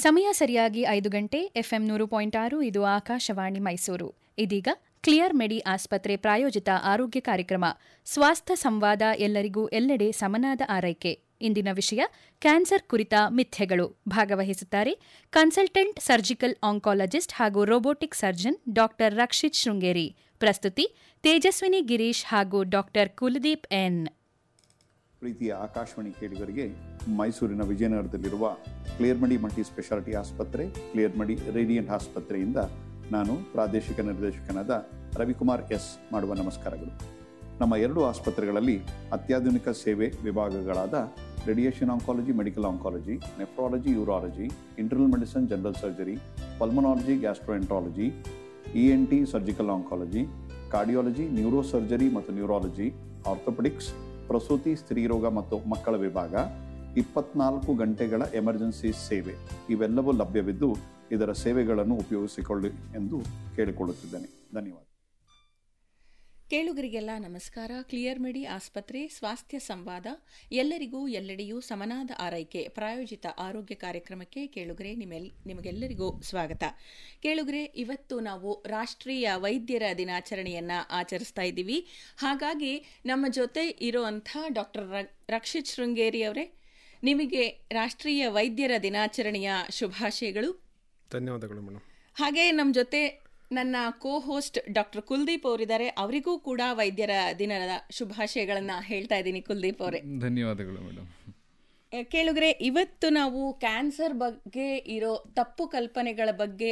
ಸಮಯ ಸರಿಯಾಗಿ ಐದು ಗಂಟೆ ಎಫ್ಎಂ ನೂರು ಪಾಯಿಂಟ್ ಆರು ಇದು ಆಕಾಶವಾಣಿ ಮೈಸೂರು ಇದೀಗ ಕ್ಲಿಯರ್ ಮೆಡಿ ಆಸ್ಪತ್ರೆ ಪ್ರಾಯೋಜಿತ ಆರೋಗ್ಯ ಕಾರ್ಯಕ್ರಮ ಸ್ವಾಸ್ಥ್ಯ ಸಂವಾದ ಎಲ್ಲರಿಗೂ ಎಲ್ಲೆಡೆ ಸಮನಾದ ಆರೈಕೆ ಇಂದಿನ ವಿಷಯ ಕ್ಯಾನ್ಸರ್ ಕುರಿತ ಮಿಥ್ಯೆಗಳು ಭಾಗವಹಿಸುತ್ತಾರೆ ಕನ್ಸಲ್ಟೆಂಟ್ ಸರ್ಜಿಕಲ್ ಆಂಕಾಲಜಿಸ್ಟ್ ಹಾಗೂ robotic surgeon doctor Rakshith Sringeri ಪ್ರಸ್ತುತಿ ತೇಜಸ್ವಿನಿ ಗಿರೀಶ್ ಹಾಗೂ ಡಾಕ್ಟರ್ ಕುಲದೀಪ್ ಎನ್ ಪ್ರೀತಿಯ ಆಕಾಶವಾಣಿ ಕೇಳುಗರಿಗೆ ಮೈಸೂರಿನ ವಿಜಯನಗರದಲ್ಲಿರುವ ಕ್ಲಿಯರ್ಮಡಿ ಮಲ್ಟಿ ಸ್ಪೆಷಾಲಿಟಿ ಆಸ್ಪತ್ರೆ ಕ್ಲಿಯರ್ಮಡಿ ರೇಡಿಯಂಟ್ ಆಸ್ಪತ್ರೆಯಿಂದ ನಾನು ಪ್ರಾದೇಶಿಕ ನಿರ್ದೇಶಕನಾದ ರವಿಕುಮಾರ್ ಎಸ್ ಮಾಡುವ ನಮಸ್ಕಾರಗಳು ನಮ್ಮ ಎರಡು ಆಸ್ಪತ್ರೆಗಳಲ್ಲಿ ಅತ್ಯಾಧುನಿಕ ಸೇವೆ ವಿಭಾಗಗಳಾದ radiation oncology medical oncology nephrology urology internal medicine general surgery pulmonology gastroenterology E N T surgical oncology cardiology neuro surgery ಮತ್ತು ನ್ಯೂರಾಲಜಿ ಆರ್ಥೋಪೆಡಿಕ್ಸ್ ಪ್ರಸೂತಿ ಸ್ತ್ರೀರೋಗ ಮತ್ತು ಮಕ್ಕಳ ವಿಭಾಗ ಇಪ್ಪತ್ನಾಲ್ಕು ಗಂಟೆಗಳ ಎಮರ್ಜೆನ್ಸಿ ಸೇವೆ ಇವೆಲ್ಲವೂ ಲಭ್ಯವಿದ್ದು ಇದರ ಸೇವೆಗಳನ್ನು ಉಪಯೋಗಿಸಿಕೊಳ್ಳಿ ಎಂದು ಕೇಳಿಕೊಳ್ಳುತ್ತಿದ್ದೇನೆ ಧನ್ಯವಾದ ಕೇಳುಗರಿಗೆಲ್ಲ ನಮಸ್ಕಾರ ಕ್ಲಿಯರ್ ಮೆಡಿ ಆಸ್ಪತ್ರೆ ಸ್ವಾಸ್ಥ್ಯ ಸಂವಾದ ಎಲ್ಲರಿಗೂ ಎಲ್ಲೆಡೆಯೂ ಸಮನಾದ ಆರೈಕೆ ಪ್ರಾಯೋಜಿತ ಆರೋಗ್ಯ ಕಾರ್ಯಕ್ರಮಕ್ಕೆ ಕೇಳುಗರೆ ನಿಮ್ಮೆಲ್ ನಿಮಗೆಲ್ಲರಿಗೂ ಸ್ವಾಗತ ಕೇಳುಗರೆ ಇವತ್ತು ನಾವು ರಾಷ್ಟ್ರೀಯ ವೈದ್ಯರ ದಿನಾಚರಣೆಯನ್ನ ಆಚರಿಸ್ತಾ ಇದ್ದೀವಿ ಹಾಗಾಗಿ ನಮ್ಮ ಜೊತೆ ಇರುವಂಥ ಡಾಕ್ಟರ್ ರಕ್ಷಿತ್ ಶೃಂಗೇರಿ ಅವರೇ ನಿಮಗೆ ರಾಷ್ಟ್ರೀಯ ವೈದ್ಯರ ದಿನಾಚರಣೆಯ ಶುಭಾಶಯಗಳು ಧನ್ಯವಾದಗಳು ಮೇಡಮ್ ಹಾಗೆ ನಮ್ಮ ಜೊತೆ ನನ್ನ ಕೋ ಹೋಸ್ಟ್ ಡಾಕ್ಟರ್ ಕುಲ್ದೀಪ್ ಅವರಿದ್ದಾರೆ ಅವರಿಗೂ ಕೂಡ ವೈದ್ಯರ ದಿನದ ಶುಭಾಶಯಗಳನ್ನ ಹೇಳ್ತಾ ಇದ್ದೀನಿ ಕುಲ್ದೀಪ್ ಅವರೇ ಧನ್ಯವಾದಗಳು ಮೇಡಮ್ ಕೇಳುಗರೆ ಇವತ್ತು ನಾವು ಕ್ಯಾನ್ಸರ್ ಬಗ್ಗೆ ಇರೋ ತಪ್ಪು ಕಲ್ಪನೆಗಳ ಬಗ್ಗೆ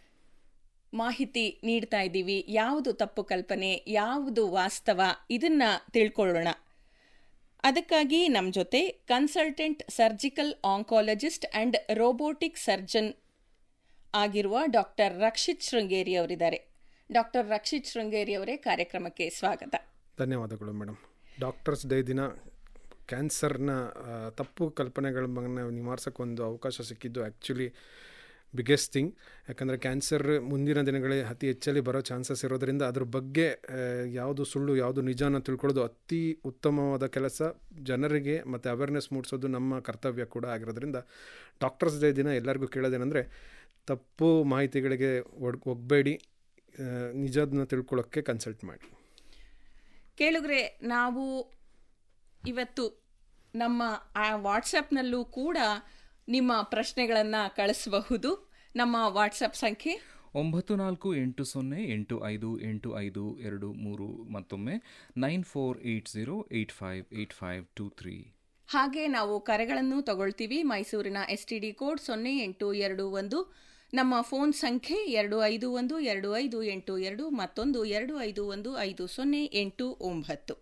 ಮಾಹಿತಿ ನೀಡ್ತಾ ಇದ್ದೀವಿ ಯಾವುದು ತಪ್ಪು ಕಲ್ಪನೆ ಯಾವುದು ವಾಸ್ತವ ಇದನ್ನ ತಿಳ್ಕೊಳ್ಳೋಣ ಅದಕ್ಕಾಗಿ ನಮ್ಮ ಜೊತೆ consultant surgical oncologist and robotic surgeon ಆಗಿರುವ ಡಾಕ್ಟರ್ ರಕ್ಷಿತ್ ಶೃಂಗೇರಿ ಅವರಿದ್ದಾರೆ ಡಾಕ್ಟರ್ ರಕ್ಷಿತ್ ಶೃಂಗೇರಿ ಅವರೇ ಕಾರ್ಯಕ್ರಮಕ್ಕೆ ಸ್ವಾಗತ ಧನ್ಯವಾದಗಳು ಮೇಡಮ್ ಡಾಕ್ಟರ್ಸ್ ಡೇ ದಿನ ಕ್ಯಾನ್ಸರ್ನ ಆ, ತಪ್ಪು ಕಲ್ಪನೆಗಳ ಬಗ್ಗೆ ನಿವಾರಿಸೋಕ್ಕೆ ಒಂದು ಅವಕಾಶ ಸಿಕ್ಕಿದ್ದು ಆ್ಯಕ್ಚುಲಿ ಬಿಗ್ಗೆಸ್ಟ್ ಥಿಂಗ್ ಯಾಕಂದರೆ ಕ್ಯಾನ್ಸರ್ ಮುಂದಿನ ದಿನಗಳೇ ಅತಿ ಹೆಚ್ಚಲ್ಲಿ ಬರೋ ಚಾನ್ಸಸ್ ಇರೋದ್ರಿಂದ ಅದ್ರ ಬಗ್ಗೆ ಆ, ಯಾವುದು ಸುಳ್ಳು ಯಾವುದು ನಿಜಾನ ತಿಳ್ಕೊಳ್ಳೋದು ಅತಿ ಉತ್ತಮವಾದ ಕೆಲಸ ಜನರಿಗೆ ಮತ್ತು ಅವೇರ್ನೆಸ್ ಮೂಡಿಸೋದು ನಮ್ಮ ಕರ್ತವ್ಯ ಕೂಡ ಆಗಿರೋದ್ರಿಂದ ಡಾಕ್ಟರ್ಸ್ ಡೇ ದಿನ ಎಲ್ಲರಿಗೂ ಕೇಳೋದೇನೆಂದರೆ ತಪ್ಪು ಮಾಹಿತಿಗಳಿಗೆ ಒಡ್ ಒಗ್ಬೇಡಿ ಆ, ನಿಜದನ್ನ ತಿಳ್ಕೊಳ್ಳೋಕ್ಕೆ ಕನ್ಸಲ್ಟ್ ಮಾಡಿ ಕೇಳುಗ್ರೆ ನಾವು ಇವತ್ತು ನಮ್ಮ ಆ ವಾಟ್ಸಪ್ನಲ್ಲೂ ಕೂಡ ನಿಮ್ಮ ಪ್ರಶ್ನೆಗಳನ್ನು ಕಳಿಸಬಹುದು ನಮ್ಮ ವಾಟ್ಸಪ್ ಸಂಖ್ಯೆ ಒಂಬತ್ತು ನಾಲ್ಕು ಎಂಟು ಸೊನ್ನೆ ಎಂಟು ಐದು ಎಂಟು ಐದು ಎರಡು ಮೂರು ಮತ್ತೊಮ್ಮೆ nine four eight zero eight five eight five two three ಹಾಗೆ ನಾವು ಕರೆಗಳನ್ನು ತಗೊಳ್ತೀವಿ ಮೈಸೂರಿನ ಎಸ್ ಟಿ ಡಿ ಕೋಡ್ ಸೊನ್ನೆ ಎಂಟು ಎರಡು ಒಂದು ನಮ್ಮ ಫೋನ್ ಸಂಖ್ಯೆ ಎರಡು ಐದು ಒಂದು ಎರಡು ಐದು ಎಂಟು ಎರಡು ಮತ್ತೊಂದು ಎರಡು ಐದು ಒಂದು ಐದು ಸೊನ್ನೆ ಎಂಟು ಒಂಬತ್ತು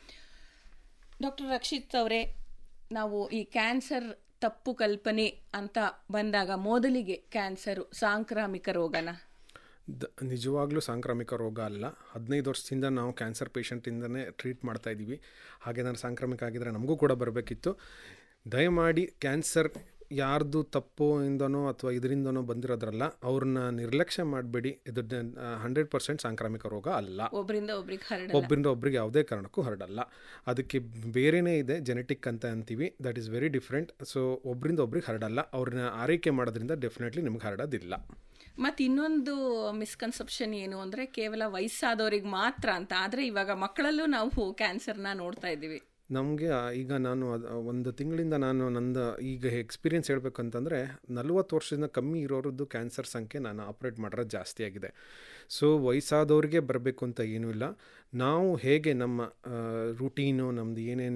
ಡಾಕ್ಟರ್ ರಕ್ಷಿತ್ ಅವರೇ ನಾವು ಈ ಕ್ಯಾನ್ಸರ್ ತಪ್ಪು ಕಲ್ಪನೆ ಅಂತ ಬಂದಾಗ ಮೊದಲಿಗೆ ಕ್ಯಾನ್ಸರು ಸಾಂಕ್ರಾಮಿಕ ರೋಗನ ದ ನಿಜವಾಗ್ಲೂ ಸಾಂಕ್ರಾಮಿಕ ರೋಗ ಅಲ್ಲ ಹದಿನೈದು ವರ್ಷದಿಂದ ನಾವು ಕ್ಯಾನ್ಸರ್ ಪೇಷಂಟಿಂದನೇ ಟ್ರೀಟ್ ಮಾಡ್ತಾ ಇದ್ದೀವಿ ಹಾಗೆ ನಾನು ಸಾಂಕ್ರಾಮಿಕ ಆಗಿದ್ರೆ ನಮಗೂ ಕೂಡ ಬರಬೇಕಿತ್ತು ದಯಮಾಡಿ ಕ್ಯಾನ್ಸರ್ ಯಾರ್ದು ತಪ್ಪು ಇಂದನೋ ಅಥವಾ ಇದರಿಂದನೋ ಬಂದಿರೋದ್ರಲ್ಲ ಅವ್ರನ್ನ ನಿರ್ಲಕ್ಷ್ಯ ಮಾಡಬೇಡಿ ಇದು ಹಂಡ್ರೆಡ್ ಪರ್ಸೆಂಟ್ ಸಾಂಕ್ರಾಮಿಕ ರೋಗ ಅಲ್ಲ ಒಬ್ಬರಿಂದ ಒಬ್ರಿಗೆ ಹರಡ ಒಬ್ಬರಿಂದ ಒಬ್ರಿಗೆ ಯಾವುದೇ ಕಾರಣಕ್ಕೂ ಹರಡಲ್ಲ ಅದಕ್ಕೆ ಬೇರೆನೇ ಇದೆ ಜೆನೆಟಿಕ್ ಅಂತ ಅಂತೀವಿ that is very different so ಒಬ್ಬರಿಂದ ಒಬ್ರಿಗೆ ಹರಡಲ್ಲ ಅವ್ರನ್ನ ಆರೈಕೆ ಮಾಡೋದ್ರಿಂದ ಡೆಫಿನೆಟ್ಲಿ ನಿಮ್ಗೆ ಹರಡೋದಿಲ್ಲ ಮತ್ತು ಇನ್ನೊಂದು ಮಿಸ್ಕನ್ಸೆಪ್ಷನ್ ಏನು ಅಂದರೆ ಕೇವಲ ವಯಸ್ಸಾದವ್ರಿಗೆ ಮಾತ್ರ ಅಂತ ಆದರೆ ಇವಾಗ ಮಕ್ಕಳಲ್ಲೂ ನಾವು ಕ್ಯಾನ್ಸರ್ನ ನೋಡ್ತಾ ಇದ್ದೀವಿ ನಮಗೆ ಈಗ ನಾನು ಅದ್- ಒಂದು ತಿಂಗಳಿಂದ ನಾನು ನಂದು ಈಗ ಎಕ್ಸ್ಪೀರಿಯನ್ಸ್ ಹೇಳ್ಬೇಕಂತಂದರೆ ನಲ್ವತ್ತು ವರ್ಷದಿಂದ ಕಮ್ಮಿ ಇರೋರದ್ದು ಕ್ಯಾನ್ಸರ್ ಸಂಖ್ಯೆ ನಾನು ಆಪ್ರೇಟ್ ಮಾಡಿರೋದು ಜಾಸ್ತಿ ಆಗಿದೆ ಸೊ ವಯಸ್ಸಾದವ್ರಿಗೆ ಬರಬೇಕು ಅಂತ ಏನೂ ಇಲ್ಲ ನಾವು ಹೇಗೆ ನಮ್ಮ ರೂಟೀನು ನಮ್ಮದು ಏನೇನು